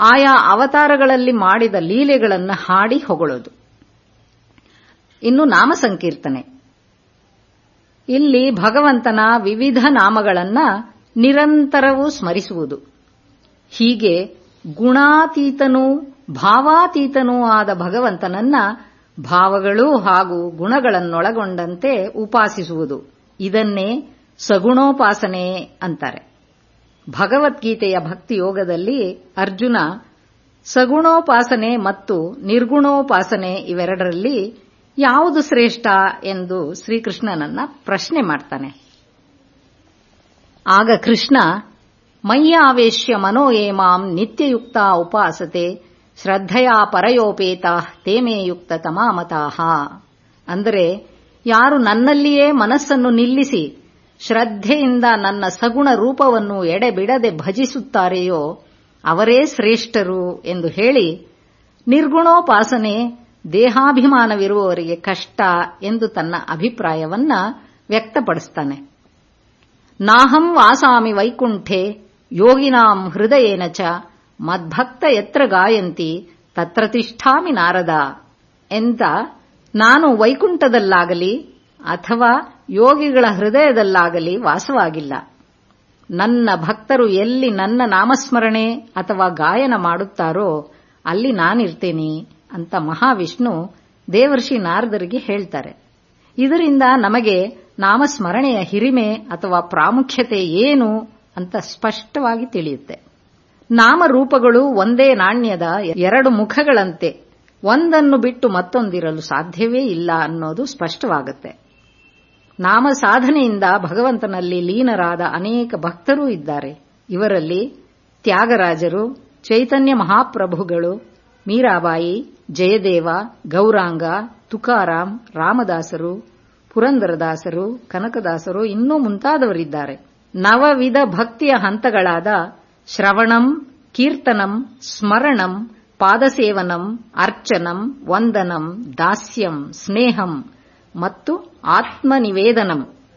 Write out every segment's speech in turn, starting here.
ಆಯಾ ಅವತಾರಗಳಲ್ಲಿ ಮಾಡಿದ ಲೀಲೆಗಳನ್ನು ಹಾಡಿ ಹೊಗಳೋದು ಇನ್ನು ನಾಮ ಸಂಕೀರ್ತನೆ ಇಲ್ಲಿ ಭಗವಂತನ ವಿವಿಧ ನಾಮಗಳನ್ನ ನಿರಂತರವೂ ಸ್ಮರಿಸುವುದು ಹೀಗೆ ಗುಣಾತೀತನೂ ಭಾವಾತೀತನೂ ಆದ ಭಗವಂತನನ್ನ ಭಾವಗಳು ಹಾಗೂ ಗುಣಗಳನ್ನೊಳಗೊಂಡಂತೆ ಉಪಾಸಿಸುವುದು ಇದನ್ನೇ ಸಗುಣೋಪಾಸನೆ ಅಂತಾರೆ ಭಗವದ್ಗೀತೆಯ ಭಕ್ತಿಯೋಗದಲ್ಲಿ ಅರ್ಜುನ ಸಗುಣೋಪಾಸನೆ ಮತ್ತು ನಿರ್ಗುಣೋಪಾಸನೆ ಇವೆರಡರಲ್ಲಿ ಯಾವುದು ಶ್ರೇಷ್ಠ ಎಂದು ಶ್ರೀಕೃಷ್ಣನನ್ನ ಪ್ರಶ್ನೆ ಮಾಡ್ತಾನೆ ಆಗ ಕೃಷ್ಣ ಮಯ್ಯಾವೇಶ್ಯ ಮನೋಯೇಮಾಂ ನಿತ್ಯಯುಕ್ತ ಉಪಾಸತೆ ಶ್ರದ್ಧೆಯ ಪರಯೋಪೇತ ತೇಮೇ ಯುಕ್ತ ತಮಾಮತಾಹ ಅಂದರೆ ಯಾರು ನನ್ನಲ್ಲಿಯೇ ಮನಸ್ಸನ್ನು ನಿಲ್ಲಿಸಿ ಶ್ರದ್ಧೆಯಿಂದ ನನ್ನ ಸಗುಣ ರೂಪವನ್ನು ಎಡೆಬಿಡದೆ ಭಜಿಸುತ್ತಾರೆಯೋ ಅವರೇ ಶ್ರೇಷ್ಠರು ಎಂದು ಹೇಳಿ ನಿರ್ಗುಣೋಪಾಸನೆ ದೇಹಾಭಿಮಾನವಿರುವವರಿಗೆ ಕಷ್ಟ ಎಂದು ತನ್ನ ಅಭಿಪ್ರಾಯವನ್ನ ವ್ಯಕ್ತಪಡಿಸ್ತಾನೆ ನಾಹಂ ವಾಸಾಮಿ ವೈಕುಂಠೆ ಯೋಗಿನಾಂ ಹೃದಯೇನ ಚ ಮದ್ಭಕ್ತ ಎತ್ರ ಗಾಯಂತಿ ತತ್ರ ತಿಷ್ಠಾಮಿ ನಾರದ ಎಂತ ನಾನು ವೈಕುಂಠದಲ್ಲಾಗಲಿ ಅಥವಾ ಯೋಗಿಗಳ ಹೃದಯದಲ್ಲಾಗಲಿ ವಾಸವಾಗಿಲ್ಲ ನನ್ನ ಭಕ್ತರು ಎಲ್ಲಿ ನನ್ನ ನಾಮಸ್ಮರಣೆ ಅಥವಾ ಗಾಯನ ಮಾಡುತ್ತಾರೋ ಅಲ್ಲಿ ನಾನಿರ್ತೇನೆ ಅಂತ ಮಹಾವಿಷ್ಣು ದೇವರ್ಷಿ ನಾರದರಿಗೆ ಹೇಳ್ತಾರೆ ಇದರಿಂದ ನಮಗೆ ನಾಮಸ್ಮರಣೆಯ ಹಿರಿಮೆ ಅಥವಾ ಪ್ರಾಮುಖ್ಯತೆ ಏನು ಅಂತ ಸ್ಪಷ್ಟವಾಗಿ ತಿಳಿಯುತ್ತೆ ನಾಮರೂಪಗಳು ಒಂದೇ ನಾಣ್ಯದ ಎರಡು ಮುಖಗಳಂತೆ ಒಂದನ್ನು ಬಿಟ್ಟು ಮತ್ತೊಂದಿರಲು ಸಾಧ್ಯವೇ ಇಲ್ಲ ಅನ್ನೋದು ಸ್ಪಷ್ಟವಾಗುತ್ತೆ ನಾಮ ಸಾಧನೆಯಿಂದ ಭಗವಂತನಲ್ಲಿ ಲೀನರಾದ ಅನೇಕ ಭಕ್ತರೂ ಇದ್ದಾರೆ ಇವರಲ್ಲಿ ತ್ಯಾಗರಾಜರು ಚೈತನ್ಯ ಮಹಾಪ್ರಭುಗಳು ಮೀರಾಬಾಯಿ ಜಯದೇವ ಗೌರಾಂಗ ತುಕಾರಾಂ ರಾಮದಾಸರು ಪುರಂದರದಾಸರು ಕನಕದಾಸರು ಇನ್ನೂ ಮುಂತಾದವರಿದ್ದಾರೆ ನವವಿಧ ಭಕ್ತಿಯ ಹಂತಗಳಾದ ಶ್ರವಣಂ ಕೀರ್ತನಂ ಸ್ಮರಣಂ ಪಾದಸೇವನಂ ಅರ್ಚನಂ ವಂದನಂ ದಾಸ್ಯಂ ಸ್ನೇಹಂ ಮತ್ತು ಆತ್ಮನಿವೇದನಂ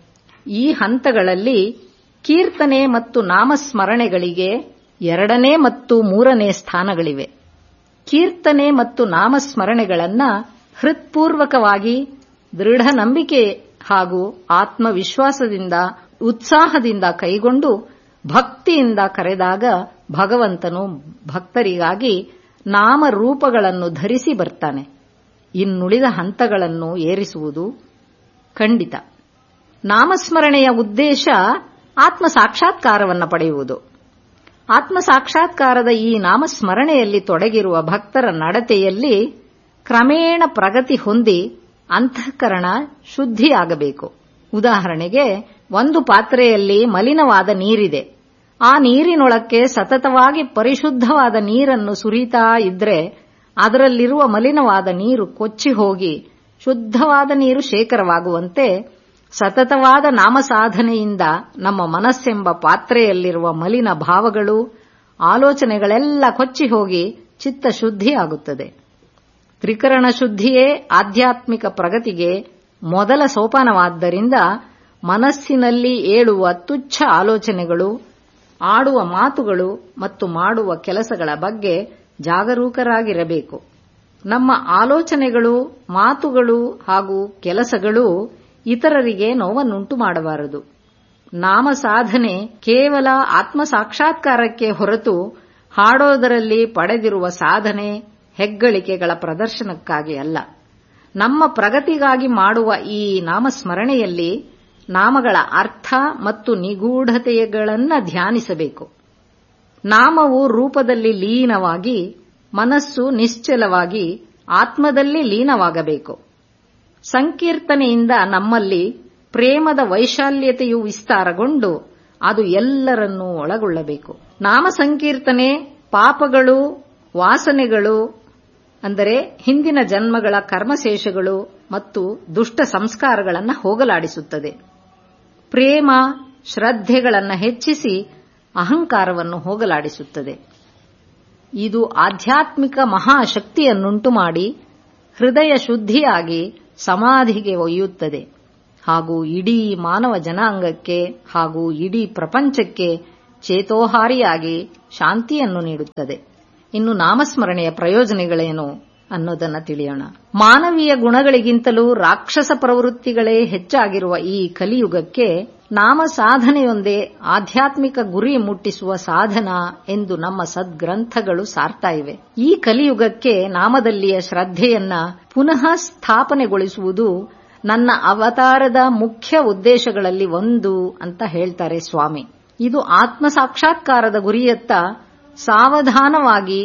ಈ ಹಂತಗಳಲ್ಲಿ ಕೀರ್ತನೆ ಮತ್ತು ನಾಮಸ್ಮರಣೆಗಳಿಗೆ ಎರಡನೇ ಮತ್ತು ಮೂರನೇ ಸ್ಥಾನಗಳಿವೆ ಕೀರ್ತನೆ ಮತ್ತು ನಾಮಸ್ಮರಣೆಗಳನ್ನು ಹೃತ್ಪೂರ್ವಕವಾಗಿ ದೃಢ ನಂಬಿಕೆ ಹಾಗೂ ಆತ್ಮವಿಶ್ವಾಸದಿಂದ ಉತ್ಸಾಹದಿಂದ ಕೈಗೊಂಡು ಭಕ್ತಿಯಿಂದ ಕರೆದಾಗ ಭಗವಂತನು ಭಕ್ತರಿಗಾಗಿ ನಾಮರೂಪಗಳನ್ನು ಧರಿಸಿ ಬರ್ತಾನೆ ಇನ್ನುಳಿದ ಹಂತಗಳನ್ನು ಏರಿಸುವುದು ಖಂಡಿತ ನಾಮಸ್ಮರಣೆಯ ಉದ್ದೇಶ ಆತ್ಮ ಸಾಕ್ಷಾತ್ಕಾರವನ್ನು ಪಡೆಯುವುದು ಆತ್ಮ ಸಾಕ್ಷಾತ್ಕಾರದ ಈ ನಾಮಸ್ಮರಣೆಯಲ್ಲಿ ತೊಡಗಿರುವ ಭಕ್ತರ ನಡತೆಯಲ್ಲಿ ಕ್ರಮೇಣ ಪ್ರಗತಿ ಹೊಂದಿ ಅಂತಃಕರಣ ಶುದ್ಧಿಯಾಗಬೇಕು ಉದಾಹರಣೆಗೆ ಒಂದು ಪಾತ್ರೆಯಲ್ಲಿ ಮಲಿನವಾದ ನೀರಿದೆ ಆ ನೀರಿನೊಳಕ್ಕೆ ಸತತವಾಗಿ ಪರಿಶುದ್ಧವಾದ ನೀರನ್ನು ಸುರಿತಾ ಇದ್ರೆ ಅದರಲ್ಲಿರುವ ಮಲಿನವಾದ ನೀರು ಕೊಚ್ಚಿ ಹೋಗಿ ಶುದ್ಧವಾದ ನೀರು ಶೇಖರವಾಗುವಂತೆ ಸತತವಾದ ನಾಮಸಾಧನೆಯಿಂದ ನಮ್ಮ ಮನಸ್ಸೆಂಬ ಪಾತ್ರೆಯಲ್ಲಿರುವ ಮಲಿನ ಭಾವಗಳು ಆಲೋಚನೆಗಳೆಲ್ಲ ಕೊಚ್ಚಿ ಹೋಗಿ ಚಿತ್ತ ಶುದ್ಧಿಯಾಗುತ್ತದೆ ತ್ರಿಕರಣ ಶುದ್ಧಿಯೇ ಆಧ್ಯಾತ್ಮಿಕ ಪ್ರಗತಿಗೆ ಮೊದಲ ಸೋಪಾನವಾದ್ದರಿಂದ ಮನಸ್ಸಿನಲ್ಲಿ ಏಳುವ ತುಚ್ಛ ಆಲೋಚನೆಗಳು ಆಡುವ ಮಾತುಗಳು ಮತ್ತು ಮಾಡುವ ಕೆಲಸಗಳ ಬಗ್ಗೆ ಜಾಗರೂಕರಾಗಿರಬೇಕು ನಮ್ಮ ಆಲೋಚನೆಗಳು ಮಾತುಗಳು ಹಾಗೂ ಕೆಲಸಗಳು ಇತರರಿಗೆ ನೋವನ್ನುಂಟು ಮಾಡಬಾರದು ನಾಮ ಸಾಧನೆ ಕೇವಲ ಆತ್ಮ ಸಾಕ್ಷಾತ್ಕಾರಕ್ಕೆ ಹೊರತು ಹಾಡೋದರಲ್ಲಿ ಪಡೆದಿರುವ ಸಾಧನೆ ಹೆಗ್ಗಳಿಕೆಗಳ ಪ್ರದರ್ಶನಕ್ಕಾಗಿ ಅಲ್ಲ ನಮ್ಮ ಪ್ರಗತಿಗಾಗಿ ಮಾಡುವ ಈ ನಾಮಸ್ಮರಣೆಯಲ್ಲಿ ನಾಮಗಳ ಅರ್ಥ ಮತ್ತು ನಿಗೂಢತೆಗಳನ್ನು ಧ್ಯಾನಿಸಬೇಕು ನಾಮವು ರೂಪದಲ್ಲಿ ಲೀನವಾಗಿ ಮನಸ್ಸು ನಿಶ್ಚಲವಾಗಿ ಆತ್ಮದಲ್ಲಿ ಲೀನವಾಗಬೇಕು ಸಂಕೀರ್ತನೆಯಿಂದ ನಮ್ಮಲ್ಲಿ ಪ್ರೇಮದ ವೈಶಾಲ್ಯತೆಯು ವಿಸ್ತಾರಗೊಂಡು ಅದು ಎಲ್ಲರನ್ನೂ ಒಳಗೊಳ್ಳಬೇಕು ನಾಮ ಸಂಕೀರ್ತನೆ ಪಾಪಗಳು ವಾಸನೆಗಳು ಅಂದರೆ ಹಿಂದಿನ ಜನ್ಮಗಳ ಕರ್ಮಶೇಷಗಳು ಮತ್ತು ದುಷ್ಟ ಸಂಸ್ಕಾರಗಳನ್ನು ಹೋಗಲಾಡಿಸುತ್ತದೆ ಪ್ರೇಮ ಶ್ರದ್ಧೆಗಳನ್ನು ಹೆಚ್ಚಿಸಿ ಅಹಂಕಾರವನ್ನು ಹೋಗಲಾಡಿಸುತ್ತದೆ ಇದು ಆಧ್ಯಾತ್ಮಿಕ ಮಹಾಶಕ್ತಿಯನ್ನುಂಟು ಮಾಡಿ ಹೃದಯ ಶುದ್ಧಿಯಾಗಿ ಸಮಾಧಿಗೆ ಒಯ್ಯುತ್ತದೆ ಹಾಗೂ ಇಡೀ ಮಾನವ ಜನಾಂಗಕ್ಕೆ ಹಾಗೂ ಇಡೀ ಪ್ರಪಂಚಕ್ಕೆ ಚೇತೋಹಾರಿಯಾಗಿ ಶಾಂತಿಯನ್ನು ನೀಡುತ್ತದೆ ಇನ್ನು ನಾಮಸ್ಮರಣೆಯ ಪ್ರಯೋಜನಗಳೇನು ಅನ್ನೋದನ್ನ ತಿಳಿಯೋಣ ಮಾನವೀಯ ಗುಣಗಳಿಗಿಂತಲೂ ರಾಕ್ಷಸ ಪ್ರವೃತ್ತಿಗಳೇ ಹೆಚ್ಚಾಗಿರುವ ಈ ಕಲಿಯುಗಕ್ಕೆ ನಾಮ ಸಾಧನೆಯೊಂದೇ ಆಧ್ಯಾತ್ಮಿಕ ಗುರಿ ಮುಟ್ಟಿಸುವ ಸಾಧನ ಎಂದು ನಮ್ಮ ಸದ್ಗ್ರಂಥಗಳು ಸಾರ್ತಾ ಇವೆ ಈ ಕಲಿಯುಗಕ್ಕೆ ನಾಮದಲ್ಲಿಯ ಶ್ರದ್ಧೆಯನ್ನ ಪುನಃ ಸ್ಥಾಪನೆಗೊಳಿಸುವುದು ನನ್ನ ಅವತಾರದ ಮುಖ್ಯ ಉದ್ದೇಶಗಳಲ್ಲಿ ಒಂದು ಅಂತ ಹೇಳ್ತಾರೆ ಸ್ವಾಮಿ ಇದು ಆತ್ಮ ಸಾಕ್ಷಾತ್ಕಾರದ ಗುರಿಯತ್ತ ಸಾವಧಾನವಾಗಿ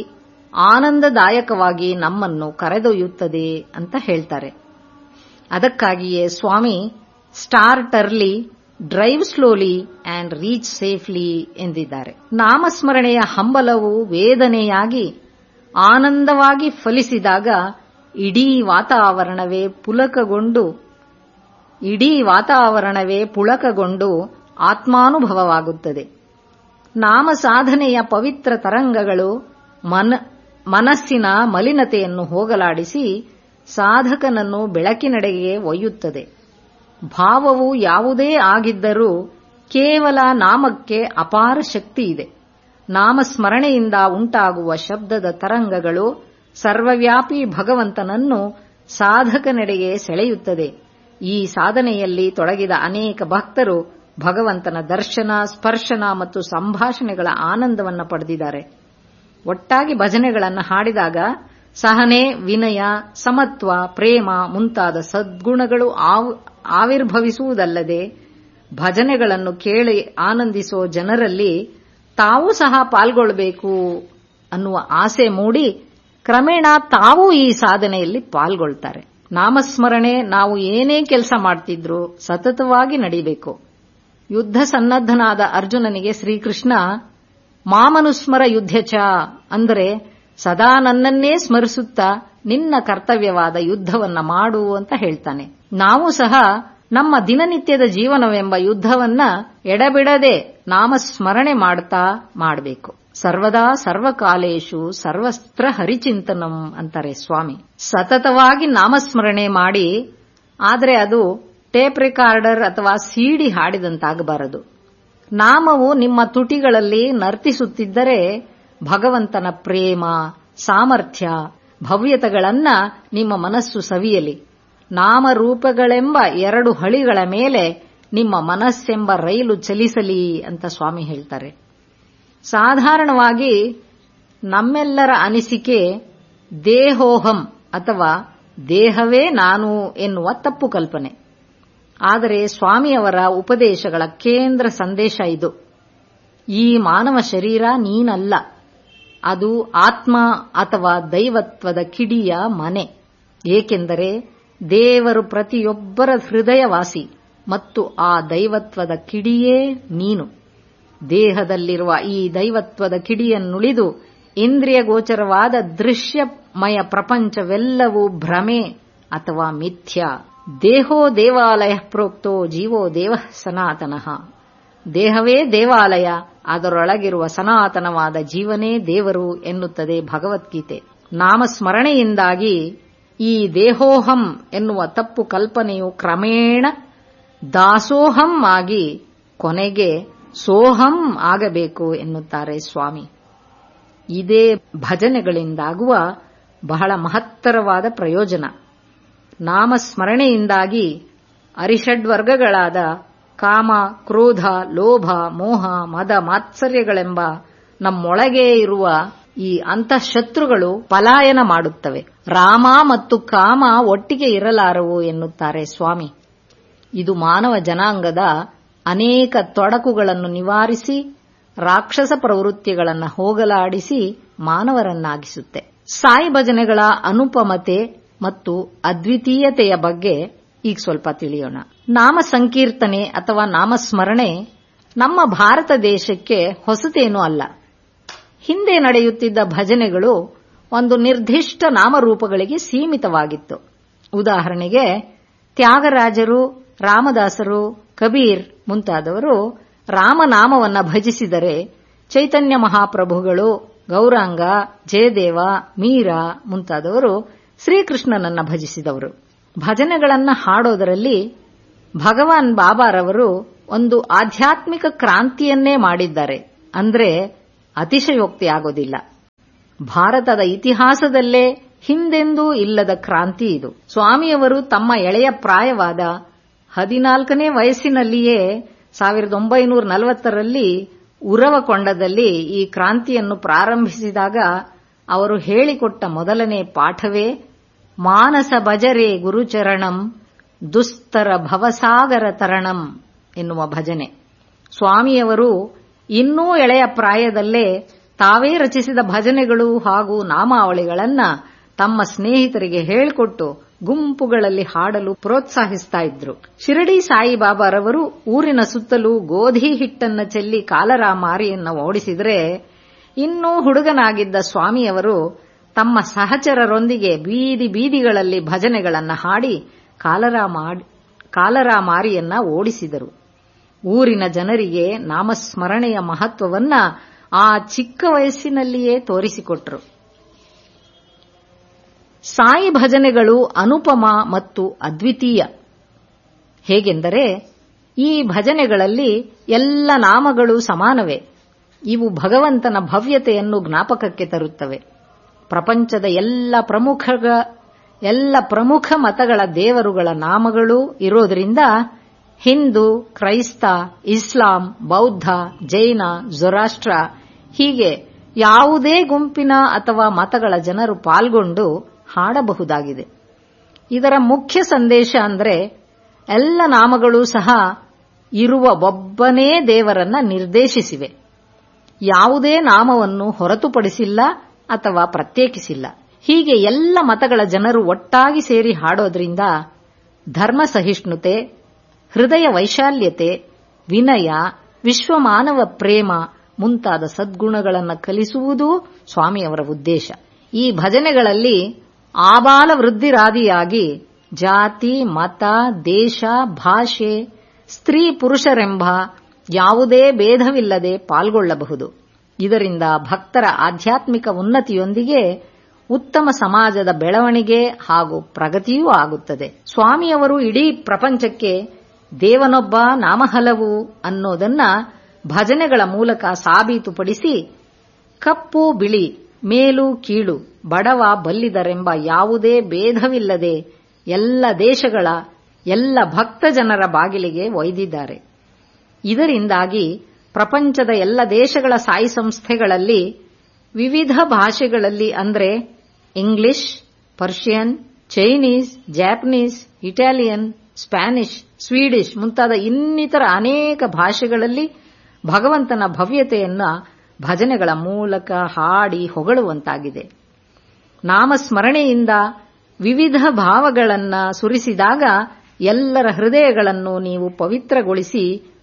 ಆನಂದದಾಯಕವಾಗಿ ನಮ್ಮನ್ನು ಕರೆದೊಯ್ಯುತ್ತದೆ ಅಂತ ಹೇಳ್ತಾರೆ ಅದಕ್ಕಾಗಿಯೇ ಸ್ವಾಮಿ start early drive slowly and reach safely ಎಂದಿದ್ದಾರೆ ನಾಮಸ್ಮರಣೆಯ ಹಂಬಲವು ವೇದನೆಯಾಗಿ ಆನಂದವಾಗಿ ಫಲಿಸಿದಾಗ ಇಡೀ ವಾತಾವರಣವೇ ಪುಲಕಗೊಂಡು ಇಡೀ ವಾತಾವರಣವೇ ಪುಳಕಗೊಂಡು ಆತ್ಮಾನುಭವವಾಗುತ್ತದೆ ನಾಮ ಸಾಧನೆಯ ಪವಿತ್ರ ತರಂಗಗಳು ಮನ ಮನಸ್ಸಿನ ಮಲಿನತೆಯನ್ನು ಹೋಗಲಾಡಿಸಿ ಸಾಧಕನನ್ನು ಬೆಳಕಿನೆಡೆಗೆ ಒಯ್ಯುತ್ತದೆ ಭಾವವು ಯಾವುದೇ ಆಗಿದ್ದರೂ ಕೇವಲ ನಾಮಕ್ಕೆ ಅಪಾರ ಶಕ್ತಿ ಇದೆ ನಾಮಸ್ಮರಣೆಯಿಂದ ಉಂಟಾಗುವ ಶಬ್ದದ ತರಂಗಗಳು ಸರ್ವವ್ಯಾಪಿ ಭಗವಂತನನ್ನು ಸಾಧಕನೆಡೆಗೆ ಸೆಳೆಯುತ್ತದೆ ಈ ಸಾಧನೆಯಲ್ಲಿ ತೊಡಗಿದ ಅನೇಕ ಭಕ್ತರು ಭಗವಂತನ ದರ್ಶನ ಸ್ಪರ್ಶನ ಮತ್ತು ಸಂಭಾಷಣೆಗಳ ಆನಂದವನ್ನು ಪಡೆದಿದ್ದಾರೆ ಒಟ್ಟಾಗಿ ಭಜನೆಗಳನ್ನು ಹಾಡಿದಾಗ ಸಹನೆ ವಿನಯ ಸಮತ್ವ ಪ್ರೇಮ ಮುಂತಾದ ಸದ್ಗುಣಗಳು ಆವಿರ್ಭವಿಸುವುದಲ್ಲದೆ ಭಜನೆಗಳನ್ನು ಕೇಳಿ ಆನಂದಿಸೋ ಜನರಲ್ಲಿ ತಾವೂ ಸಹ ಪಾಲ್ಗೊಳ್ಳಬೇಕು ಅನ್ನುವ ಆಸೆ ಮೂಡಿ ಕ್ರಮೇಣ ತಾವೂ ಈ ಸಾಧನೆಯಲ್ಲಿ ಪಾಲ್ಗೊಳ್ತಾರೆ ನಾಮಸ್ಮರಣೆ ನಾವು ಏನೇ ಕೆಲಸ ಮಾಡ್ತಿದ್ರೂ ಸತತವಾಗಿ ನಡೀಬೇಕು ಯುದ್ಧ ಸನ್ನದ್ದನಾದ ಅರ್ಜುನನಿಗೆ ಶ್ರೀಕೃಷ್ಣ ಮಾಮನುಸ್ಮರ ಯುದ್ಧಚ ಅಂದರೆ ಸದಾ ನನ್ನನ್ನೇ ಸ್ಮರಿಸುತ್ತಾ ನಿನ್ನ ಕರ್ತವ್ಯವಾದ ಯುದ್ಧವನ್ನ ಮಾಡು ಅಂತ ಹೇಳ್ತಾನೆ ನಾವು ಸಹ ನಮ್ಮ ದಿನನಿತ್ಯದ ಜೀವನವೆಂಬ ಯುದ್ಧವನ್ನ ಎಡಬಿಡದೆ ನಾಮಸ್ಮರಣೆ ಮಾಡ್ತಾ ಮಾಡಬೇಕು ಸರ್ವದಾ ಸರ್ವಕಾಲೇಶು ಸರ್ವಸ್ತ್ರ ಹರಿಚಿಂತನಂ ಅಂತಾರೆ ಸ್ವಾಮಿ ಸತತವಾಗಿ ನಾಮಸ್ಮರಣೆ ಮಾಡಿ ಆದರೆ ಅದು ಟೇಪ್ ರೆಕಾರ್ಡರ್ ಅಥವಾ ಸಿಡಿ ಹಾಡಿದಂತಾಗಬಾರದು ನಾಮವು ನಿಮ್ಮ ತುಟಿಗಳಲ್ಲಿ ನರ್ತಿಸುತ್ತಿದ್ದರೆ ಭಗವಂತನ ಪ್ರೇಮ ಸಾಮರ್ಥ್ಯ ಭವ್ಯತೆಗಳನ್ನ ನಿಮ್ಮ ಮನಸ್ಸು ಸವಿಯಲಿ ನಾಮರೂಪಗಳೆಂಬ ಎರಡು ಹಳಿಗಳ ಮೇಲೆ ನಿಮ್ಮ ಮನಸ್ಸೆಂಬ ರೈಲು ಚಲಿಸಲಿ ಅಂತ ಸ್ವಾಮಿ ಹೇಳ್ತಾರೆ ಸಾಧಾರಣವಾಗಿ ನಮ್ಮೆಲ್ಲರ ಅನಿಸಿಕೆ ದೇಹೋಹಂ ಅಥವಾ ದೇಹವೇ ನಾನು ಎನ್ನುವ ತಪ್ಪು ಕಲ್ಪನೆ ಆದರೆ ಸ್ವಾಮಿಯವರ ಉಪದೇಶಗಳ ಕೇಂದ್ರ ಸಂದೇಶ ಇದು ಈ ಮಾನವ ಶರೀರ ನೀನಲ್ಲ ಅದು ಆತ್ಮ ಅಥವಾ ದೈವತ್ವದ ಕಿಡಿಯ ಮನೆ ಏಕೆಂದರೆ ದೇವರು ಪ್ರತಿಯೊಬ್ಬರ ಹೃದಯವಾಸಿ ಮತ್ತು ಆ ದೈವತ್ವದ ಕಿಡಿಯೇ ನೀನು ದೇಹದಲ್ಲಿರುವ ಈ ದೈವತ್ವದ ಕಿಡಿಯನ್ನುಳಿದು ಇಂದ್ರಿಯ ಗೋಚರವಾದ ದೃಶ್ಯಮಯ ಪ್ರಪಂಚವೆಲ್ಲವೂ ಭ್ರಮೆ ಅಥವಾ ಮಿಥ್ಯ ದೇಹೋ ದೇವಾಲಯ ಪ್ರೋಕ್ತೋ ಜೀವೋ ದೇವ ಸನಾತನಃ ದೇಹವೇ ದೇವಾಲಯ ಅದರೊಳಗಿರುವ ಸನಾತನವಾದ ಜೀವನೇ ದೇವರು ಎನ್ನುತ್ತದೆ ಭಗವದ್ಗೀತೆ ನಾಮಸ್ಮರಣೆಯಿಂದಾಗಿ ಈ ದೇಹೋಹಂ ಎನ್ನುವ ತಪ್ಪು ಕಲ್ಪನೆಯು ಕ್ರಮೇಣ ದಾಸೋಹಂ ಆಗಿ ಕೊನೆಗೆ ಸೋಹಂ ಆಗಬೇಕು ಎನ್ನುತ್ತಾರೆ ಸ್ವಾಮಿ ಇದೇ ಭಜನೆಗಳಿಂದಾಗುವ ಬಹಳ ಮಹತ್ತರವಾದ ಪ್ರಯೋಜನ ನಾಮಸ್ಮರಣೆಯಿಂದಾಗಿ ಅರಿಷಡ್ವರ್ಗಗಳಾದ ಕಾಮ ಕ್ರೋಧ ಲೋಭ ಮೋಹ ಮದ ಮಾತ್ಸರ್ಯಗಳೆಂಬ ನಮ್ಮೊಳಗೆ ಇರುವ ಈ ಅಂತಃಶತ್ರುಗಳು ಪಲಾಯನ ಮಾಡುತ್ತವೆ ರಾಮ ಮತ್ತು ಕಾಮ ಒಟ್ಟಿಗೆ ಇರಲಾರವು ಎನ್ನುತ್ತಾರೆ ಸ್ವಾಮಿ ಇದು ಮಾನವ ಜನಾಂಗದ ಅನೇಕ ತೊಡಕುಗಳನ್ನು ನಿವಾರಿಸಿ ರಾಕ್ಷಸ ಪ್ರವೃತ್ತಿಗಳನ್ನು ಹೋಗಲಾಡಿಸಿ ಮಾನವರನ್ನಾಗಿಸುತ್ತೆ ಸಾಯಿ ಭಜನೆಗಳ ಅನುಪಮತೆ ಮತ್ತು ಅದ್ವಿತೀಯತೆಯ ಬಗ್ಗೆ ಈಗ ಸ್ವಲ್ಪ ತಿಳಿಯೋಣ ನಾಮ ಸಂಕೀರ್ತನೆ ಅಥವಾ ನಾಮಸ್ಮರಣೆ ನಮ್ಮ ಭಾರತ ದೇಶಕ್ಕೆ ಹೊಸತೇನೂ ಅಲ್ಲ ಹಿಂದೆ ನಡೆಯುತ್ತಿದ್ದ ಭಜನೆಗಳು ಒಂದು ನಿರ್ದಿಷ್ಟ ನಾಮರೂಪಗಳಿಗೆ ಸೀಮಿತವಾಗಿತ್ತು ಉದಾಹರಣೆಗೆ ತ್ಯಾಗರಾಜರು ರಾಮದಾಸರು ಕಬೀರ್ ಮುಂತಾದವರು ರಾಮನಾಮವನ್ನ ಭಜಿಸಿದರೆ ಚೈತನ್ಯ ಮಹಾಪ್ರಭುಗಳು ಗೌರಾಂಗ ಜಯದೇವ ಮೀರಾ ಮುಂತಾದವರು ಶ್ರೀಕೃಷ್ಣನನ್ನ ಭಜಿಸಿದವರು ಭಜನೆಗಳನ್ನ ಹಾಡೋದರಲ್ಲಿ ಭಗವಾನ್ ಬಾಬಾರವರು ಒಂದು ಆಧ್ಯಾತ್ಮಿಕ ಕ್ರಾಂತಿಯನ್ನೇ ಮಾಡಿದ್ದಾರೆ ಅಂದ್ರೆ ಅತಿಶಯೋಕ್ತಿ ಆಗೋದಿಲ್ಲ ಭಾರತದ ಇತಿಹಾಸದಲ್ಲೇ ಹಿಂದೆಂದೂ ಇಲ್ಲದ ಕ್ರಾಂತಿ ಇದು ಸ್ವಾಮಿಯವರು ತಮ್ಮ ಎಳೆಯ ಪ್ರಾಯವಾದ ಹದಿನಾಲ್ಕನೇ ವಯಸ್ಸಿನಲ್ಲಿಯೇ ಸಾವಿರದ ಒಂಬೈನೂರ ನಲವತ್ತರಲ್ಲಿ ಉರವಕೊಂಡದಲ್ಲಿ ಈ ಕ್ರಾಂತಿಯನ್ನು ಪ್ರಾರಂಭಿಸಿದಾಗ ಅವರು ಹೇಳಿಕೊಟ್ಟ ಮೊದಲನೇ ಪಾಠವೇ ಮಾನಸ ಭಜರೆ ಗುರುಚರಣಂ ದುಸ್ತರ ಭವಸಾಗರ ತರಣಂ ಎನ್ನುವ ಭಜನೆ ಸ್ವಾಮಿಯವರು ಇನ್ನೂ ಎಳೆಯ ಪ್ರಾಯದಲ್ಲೇ ತಾವೇ ರಚಿಸಿದ ಭಜನೆಗಳು ಹಾಗೂ ನಾಮಾವಳಿಗಳನ್ನ ತಮ್ಮ ಸ್ನೇಹಿತರಿಗೆ ಹೇಳಿಕೊಟ್ಟು ಗುಂಪುಗಳಲ್ಲಿ ಹಾಡಲು ಪ್ರೋತ್ಸಾಹಿಸ್ತಾ ಇದ್ರು ಶಿರಡಿ ಸಾಯಿಬಾಬಾರವರು ಊರಿನ ಸುತ್ತಲೂ ಗೋಧಿ ಹಿಟ್ಟನ್ನ ಚೆಲ್ಲಿ ಕಾಲರ ಮಾರಿಯನ್ನ ಓಡಿಸಿದ್ರೆ ಇನ್ನೂ ಹುಡುಗನಾಗಿದ್ದ ಸ್ವಾಮಿಯವರು ತಮ್ಮ ಸಹಚರರೊಂದಿಗೆ ಬೀದಿ ಬೀದಿಗಳಲ್ಲಿ ಭಜನೆಗಳನ್ನ ಹಾಡಿ ಕಾಲರ ಮಾರಿಯನ್ನ ಓಡಿಸಿದರು ಊರಿನ ಜನರಿಗೆ ನಾಮಸ್ಮರಣೆಯ ಮಹತ್ವವನ್ನ ಆ ಚಿಕ್ಕ ವಯಸ್ಸಿನಲ್ಲಿಯೇ ತೋರಿಸಿಕೊಟ್ರು ಸಾಯಿ ಭಜನೆಗಳು ಅನುಪಮ ಮತ್ತು ಅದ್ವಿತೀಯ ಹೇಗೆಂದರೆ ಈ ಭಜನೆಗಳಲ್ಲಿ ಎಲ್ಲ ನಾಮಗಳು ಸಮಾನವೇ ಇವು ಭಗವಂತನ ಭವ್ಯತೆಯನ್ನು ಜ್ಞಾಪಕಕ್ಕೆ ತರುತ್ತವೆ ಪ್ರಪಂಚದ ಎಲ್ಲ ಪ್ರಮುಖ ಎಲ್ಲ ಪ್ರಮುಖ ಮತಗಳ ದೇವರುಗಳ ನಾಮಗಳು ಇರೋದ್ರಿಂದ ಹಿಂದೂ ಕ್ರೈಸ್ತ ಇಸ್ಲಾಂ ಬೌದ್ಧ ಜೈನ ಜೊರಾಷ್ಟ್ರ ಹೀಗೆ ಯಾವುದೇ ಗುಂಪಿನ ಅಥವಾ ಮತಗಳ ಜನರು ಪಾಲ್ಗೊಂಡು ಹಾಡಬಹುದಾಗಿದೆ ಇದರ ಮುಖ್ಯ ಸಂದೇಶ ಅಂದರೆ ಎಲ್ಲ ನಾಮಗಳು ಸಹ ಇರುವ ಒಬ್ಬನೇ ದೇವರನ್ನ ನಿರ್ದೇಶಿಸಿವೆ ಯಾವುದೇ ನಾಮವನ್ನು ಹೊರತುಪಡಿಸಿಲ್ಲ ಅಥವಾ ಪ್ರತ್ಯೇಕಿಸಿಲ್ಲ ಹೀಗೆ ಎಲ್ಲ ಮತಗಳ ಜನರು ಒಟ್ಟಾಗಿ ಸೇರಿ ಹಾಡೋದ್ರಿಂದ ಧರ್ಮ ಸಹಿಷ್ಣುತೆ ಹೃದಯ ವೈಶಾಲ್ಯತೆ ವಿನಯ ವಿಶ್ವಮಾನವ ಪ್ರೇಮ ಮುಂತಾದ ಸದ್ಗುಣಗಳನ್ನು ಕಲಿಸುವುದೂ ಸ್ವಾಮಿಯವರ ಉದ್ದೇಶ ಈ ಭಜನೆಗಳಲ್ಲಿ ಆಬಾಲ ವೃದ್ಧಿರಾದಿಯಾಗಿ ಜಾತಿ ಮತ ದೇಶ ಭಾಷೆ ಸ್ತ್ರೀ ಪುರುಷರೆಂಬ ಯಾವುದೇ ಭೇದವಿಲ್ಲದೆ ಪಾಲ್ಗೊಳ್ಳಬಹುದು ಇದರಿಂದ ಭಕ್ತರ ಆಧ್ಯಾತ್ಮಿಕ ಉನ್ನತಿಯೊಂದಿಗೆ ಉತ್ತಮ ಸಮಾಜದ ಬೆಳವಣಿಗೆ ಹಾಗೂ ಪ್ರಗತಿಯೂ ಆಗುತ್ತದೆ ಸ್ವಾಮಿಯವರು ಇಡೀ ಪ್ರಪಂಚಕ್ಕೆ ದೇವನೊಬ್ಬ ನಾಮಹಲವು ಅನ್ನೋದನ್ನ ಭಜನೆಗಳ ಮೂಲಕ ಸಾಬೀತುಪಡಿಸಿ ಕಪ್ಪು ಬಿಳಿ ಮೇಲು ಕೀಳು ಬಡವ ಬಲ್ಲಿದರೆಂಬ ಯಾವುದೇ ಭೇದವಿಲ್ಲದೆ ಎಲ್ಲ ದೇಶಗಳ ಎಲ್ಲ ಭಕ್ತ ಜನರ ಬಾಗಿಲಿಗೆ ಒಯ್ದಿದ್ದಾರೆ ಇದರಿಂದಾಗಿ ಪ್ರಪಂಚದ ಎಲ್ಲ ದೇಶಗಳ ಸಾಯಿ ಸಂಸ್ಥೆಗಳಲ್ಲಿ ವಿವಿಧ ಭಾಷೆಗಳಲ್ಲಿ ಅಂದರೆ English Persian Chinese Japanese Italian Spanish Swedish ಮುಂತಾದ ಇನ್ನಿತರ ಅನೇಕ ಭಾಷೆಗಳಲ್ಲಿ ಭಗವಂತನ ಭವ್ಯತೆಯನ್ನ ಭಜನೆಗಳ ಮೂಲಕ ಹಾಡಿ ಹೊಗಳುವಂತಾಗಿದೆ ನಾಮಸ್ಮರಣೆಯಿಂದ ವಿವಿಧ ಭಾವಗಳನ್ನ ಸುರಿಸಿದಾಗ ಎಲ್ಲರ ಹೃದಯಗಳನ್ನು ನೀವು ಪವಿತ್ರಗೊಳಿಸಿ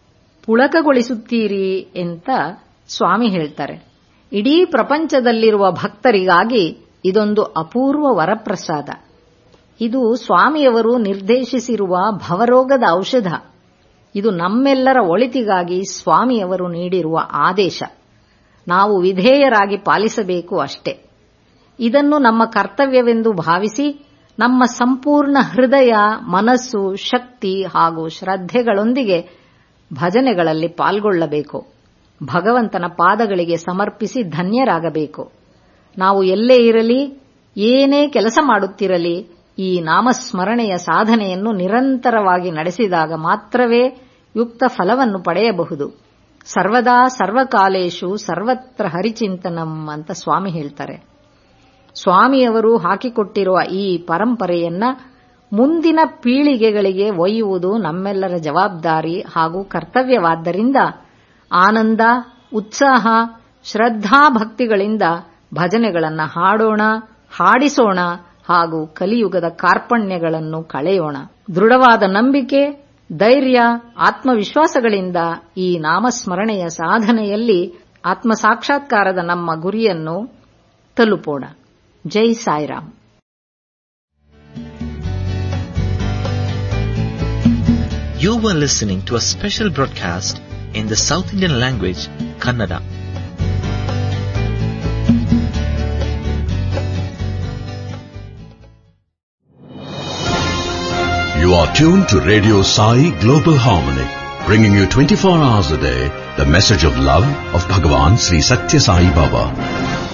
ಪುಳಕಗೊಳಿಸುತ್ತೀರಿ ಅಂತ ಸ್ವಾಮಿ ಹೇಳ್ತಾರೆ ಇಡೀ ಪ್ರಪಂಚದಲ್ಲಿರುವ ಭಕ್ತರಿಗಾಗಿ ಇದೊಂದು ಅಪೂರ್ವ ವರಪ್ರಸಾದ ಇದು ಸ್ವಾಮಿಯವರು ನಿರ್ದೇಶಿಸಿರುವ ಭವರೋಗದ ಔಷಧ ಇದು ನಮ್ಮೆಲ್ಲರ ಒಳಿತಿಗಾಗಿ ಸ್ವಾಮಿಯವರು ನೀಡಿರುವ ಆದೇಶ ನಾವು ವಿಧೇಯರಾಗಿ ಪಾಲಿಸಬೇಕು ಅಷ್ಟೇ ಇದನ್ನು ನಮ್ಮ ಕರ್ತವ್ಯವೆಂದು ಭಾವಿಸಿ ನಮ್ಮ ಸಂಪೂರ್ಣ ಹೃದಯ ಮನಸ್ಸು ಶಕ್ತಿ ಹಾಗೂ ಶ್ರದ್ಧೆಗಳೊಂದಿಗೆ ಭಜನೆಗಳಲ್ಲಿ ಪಾಲ್ಗೊಳ್ಳಬೇಕು ಭಗವಂತನ ಪಾದಗಳಿಗೆ ಸಮರ್ಪಿಸಿ ಧನ್ಯರಾಗಬೇಕು ನಾವು ಎಲ್ಲೇ ಇರಲಿ ಏನೇ ಕೆಲಸ ಮಾಡುತ್ತಿರಲಿ ಈ ನಾಮಸ್ಮರಣೆಯ ಸಾಧನೆಯನ್ನು ನಿರಂತರವಾಗಿ ನಡೆಸಿದಾಗ ಮಾತ್ರವೇ ಯುಕ್ತ ಫಲವನ್ನು ಪಡೆಯಬಹುದು ಸರ್ವದಾ ಸರ್ವಕಾಲೇಶು ಸರ್ವತ್ರ ಹರಿಚಿಂತನಂ ಅಂತ ಸ್ವಾಮಿ ಹೇಳ್ತಾರೆ ಸ್ವಾಮಿಯವರು ಹಾಕಿಕೊಟ್ಟಿರುವ ಈ ಪರಂಪರೆಯನ್ನ ಮುಂದಿನ ಪೀಳಿಗೆಗಳಿಗೆ ಒಯ್ಯುವುದು ನಮ್ಮೆಲ್ಲರ ಜವಾಬ್ದಾರಿ ಹಾಗೂ ಕರ್ತವ್ಯವಾದ್ದರಿಂದ ಆನಂದ ಉತ್ಸಾಹ ಶ್ರದ್ಧಾಭಕ್ತಿಗಳಿಂದ ಭಜನೆಗಳನ್ನು ಹಾಡೋಣ ಹಾಡಿಸೋಣ ಹಾಗೂ ಕಲಿಯುಗದ ಕಾರ್ಪಣ್ಯಗಳನ್ನು ಕಳೆಯೋಣ ದೃಢವಾದ ನಂಬಿಕೆ ಧೈರ್ಯ ಆತ್ಮವಿಶ್ವಾಸಗಳಿಂದ ಈ ನಾಮಸ್ಮರಣೆಯ ಸಾಧನೆಯಲ್ಲಿ ಆತ್ಮಸಾಕ್ಷಾತ್ಕಾರದ ನಮ್ಮ ಗುರಿಯನ್ನು ತಲುಪೋಣ ಜೈ Sairam You were listening to a special broadcast in the South Indian language, Kannada. You are tuned to Radio Sai Global Harmony, bringing you 24 hours a day the message of love of Bhagavan Sri Satya Sai Baba.